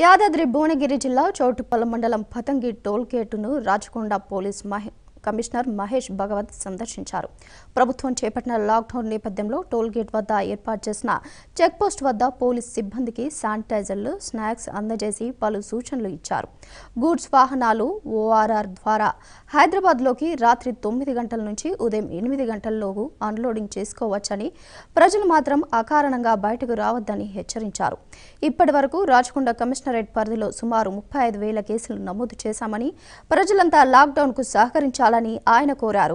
యాదాద్రి భువనగిరి జిల్లా చౌటుప్పల మండలం పతంగి టోల్ గేటును రాచకొండ పోలీస్ మహే కమిషనర్ మహేష్ భగవత్ సందర్శించారు ప్రభుత్వం చేపట్టిన లాక్డౌన్ నేపథ్యంలో టోల్ గేట్ వద్ద ఏర్పాటు చేసిన చెక్ పోస్ట్ వద్ద పోలీస్ సిబ్బందికి శానిటైజర్లు స్నాక్స్ అందజేసి పలు సూచనలు ఇచ్చారు గూడ్స్ వాహనాలు ఓఆర్ఆర్ ద్వారా హైదరాబాద్లోకి రాత్రి తొమ్మిది గంటల నుంచి ఉదయం ఎనిమిది గంటల్లోపు అన్లోడింగ్ చేసుకోవచ్చని ప్రజలు మాత్రం అకారణంగా బయటకు రావద్దని హెచ్చరించారు ఇప్పటి వరకు రాచకొండ కమిషనరేట్ పరిధిలో సుమారు ముప్పై ఐదు వేల కేసులు నమోదు చేశామని ప్రజలంతా లాక్డౌన్కు సహకరించాలని ఆయన కోరారు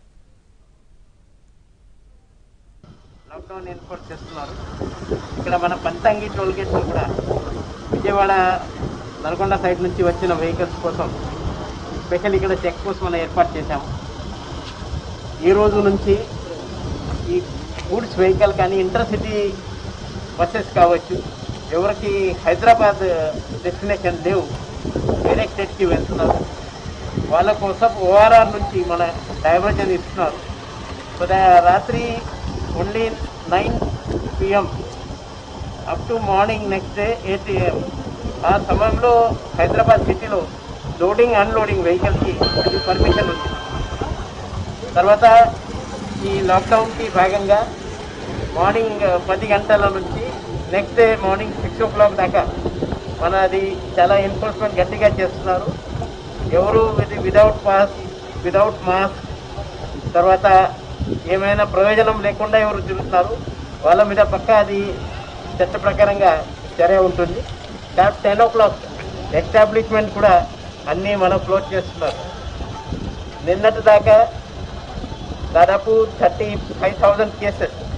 లాక్డౌన్ ఎన్ఫోర్స్ చేస్తున్నారు ఇక్కడ మన పంతంగి టోల్ గేట్లో కూడా విజయవాడ నల్గొండ సైడ్ నుంచి వచ్చిన వెహికల్స్ కోసం స్పెషల్ ఇక్కడ చెక్ పోస్ట్ మనం ఏర్పాటు చేశాము ఈ రోజు నుంచి ఈ గూడ్స్ వెహికల్ కానీ ఇంటర్సిటీ బస్సెస్ కావచ్చు ఎవరికి హైదరాబాద్ డెస్టినేషన్ లేవు వేరే స్టేట్కి వెళ్తున్నారు వాళ్ళ కోసం ఓఆర్ఆర్ నుంచి మన డైవర్జన్ ఇస్తున్నారు సో దా- రాత్రి only nine PM up to morning next day eight AM ఆ సమయంలో హైదరాబాద్ సిటీలో లోడింగ్ అన్లోడింగ్ వెహికల్కి అది పర్మిషన్ ఉంది తర్వాత ఈ లాక్డౌన్కి భాగంగా మార్నింగ్ పది గంటల నుంచి next day morning six o'clock దాకా మన అది చాలా ఎన్ఫోర్స్మెంట్ గట్టిగా చేస్తున్నారు ఎవరు ఇది విదౌట్ పాస్ విదౌట్ మాస్క్ తర్వాత ఏమైనా ప్రయోజనం లేకుండా ఎవరు తిరుగుతున్నారు వాళ్ళ మీద పక్క అది చట్ట ప్రకారంగా చర్య ఉంటుంది టెన్ ఓ క్లాక్ ఎస్టాబ్లిష్మెంట్ కూడా అన్నీ మనం క్లోజ్ చేస్తున్నారు నిన్నటి దాకా దాదాపు థర్టీ ఫైవ్ థౌజండ్ కేసెస్